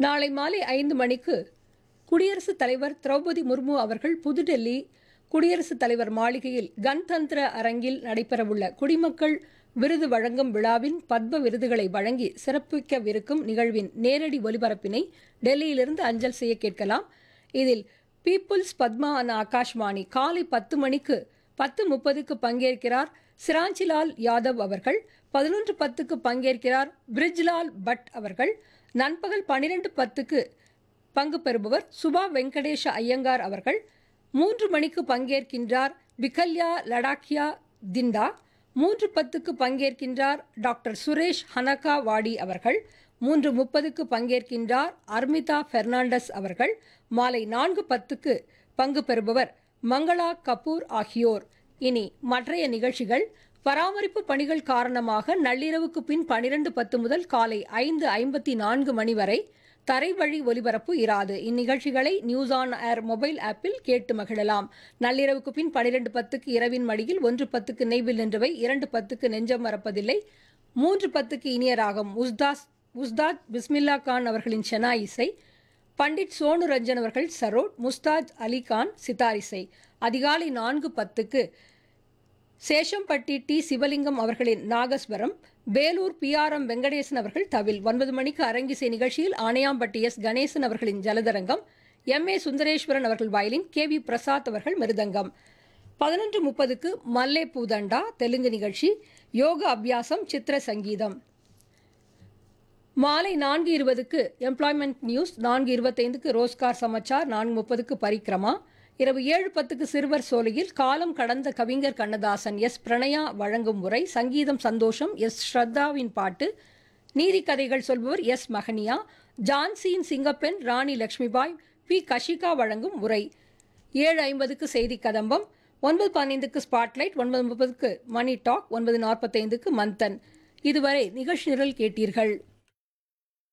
நாளை மாலை ஐந்து மணிக்கு குடியரசுத் தலைவர் திரௌபதி முர்மு அவர்கள் புதுடெல்லி குடியரசுத் தலைவர் மாளிகையில் கன்தந்திர அரங்கில் நடைபெறவுள்ள குடிமக்கள் விருது வழங்கும் விழாவின் பத்ம விருதுகளை வழங்கி சிறப்பிக்கவிருக்கும் நிகழ்வின் நேரடி ஒலிபரப்பினை டெல்லியிலிருந்து அஞ்சல் செய்ய கேட்கலாம் இதில் பீப்புள்ஸ் பத்மா அன் ஆகாஷ்வாணி காலை பத்து மணிக்கு பத்து முப்பதுக்கு பங்கேற்கிறார் சிராஞ்சிலால் யாதவ் அவர்கள் பதினொன்று பத்துக்கு பங்கேற்கிறார் பிரிஜ்லால் பட் அவர்கள் நண்பகல் பன்னிரெண்டு பத்துக்கு பங்கு பெறுபவர் சுபா வெங்கடேஷ ஐயங்கார் அவர்கள் மூன்று மணிக்கு பங்கேற்கின்றார் விகல்யா லடாக்கியா திண்டா மூன்று பத்துக்கு பங்கேற்கின்றார் டாக்டர் சுரேஷ் ஹனகா வாடி அவர்கள் மூன்று முப்பதுக்கு பங்கேற்கின்றார் அர்மிதா பெர்னாண்டஸ் அவர்கள் மாலை நான்கு பத்துக்கு பங்கு பெறுபவர் மங்களா கபூர் ஆகியோர் இனி மற்றைய நிகழ்ச்சிகள் பராமரிப்பு பணிகள் காரணமாக நள்ளிரவுக்கு பின் பனிரெண்டு பத்து முதல் காலை ஐந்து ஐம்பத்தி நான்கு மணி வரை தரைவழி ஒலிபரப்பு இராது இந்நிகழ்ச்சிகளை நியூஸ் ஆன் ஏர் மொபைல் ஆப்பில் கேட்டு மகிழலாம் நள்ளிரவுக்கு பின் பனிரெண்டு பத்துக்கு இரவின் மடியில் ஒன்று பத்துக்கு நெய்வில் நின்றவை இரண்டு பத்துக்கு நெஞ்சம் மறப்பதில்லை மூன்று பத்துக்கு இனிய ராகம் உஸ்தாஸ் உஸ்தாத் பிஸ்மில்லா கான் அவர்களின் செனா இசை பண்டிட் சோனு ரஞ்சன் அவர்கள் சரோட் முஸ்தாஜ் அலி கான் சித்தார் இசை அதிகாலை நான்கு பத்துக்கு சேஷம்பட்டி டி சிவலிங்கம் அவர்களின் நாகஸ்வரம் வேலூர் பிஆர்எம் வெங்கடேசன் அவர்கள் தவில் ஒன்பது மணிக்கு அரங்கிசை நிகழ்ச்சியில் ஆணையாம்பட்டி எஸ் கணேசன் அவர்களின் ஜலதரங்கம் எம் ஏ சுந்தரேஸ்வரன் அவர்கள் வயலின் கே வி பிரசாத் அவர்கள் மிருதங்கம் பதினொன்று முப்பதுக்கு மல்லே பூதண்டா தெலுங்கு நிகழ்ச்சி யோக அபியாசம் சித்திர சங்கீதம் மாலை நான்கு இருபதுக்கு எம்ப்ளாய்மெண்ட் நியூஸ் நான்கு இருபத்தைந்துக்கு ரோஸ்கார் சமாச்சார் நான்கு முப்பதுக்கு பரிக்ரமா இரவு ஏழு பத்துக்கு சிறுவர் சோலையில் காலம் கடந்த கவிஞர் கண்ணதாசன் எஸ் பிரணயா வழங்கும் உரை சங்கீதம் சந்தோஷம் எஸ் ஸ்ரத்தாவின் பாட்டு நீதி கதைகள் சொல்பவர் எஸ் மகனியா ஜான்சியின் சிங்கப்பெண் ராணி லட்சுமிபாய் பி கஷிகா வழங்கும் உரை ஏழு ஐம்பதுக்கு செய்தி கதம்பம் ஒன்பது பதினைந்துக்கு ஸ்பாட்லைட் ஒன்பது முப்பதுக்கு மணி டாக் ஒன்பது நாற்பத்தைந்துக்கு மந்தன் இதுவரை நிகழ்ச்சி நிரல் கேட்டீர்கள்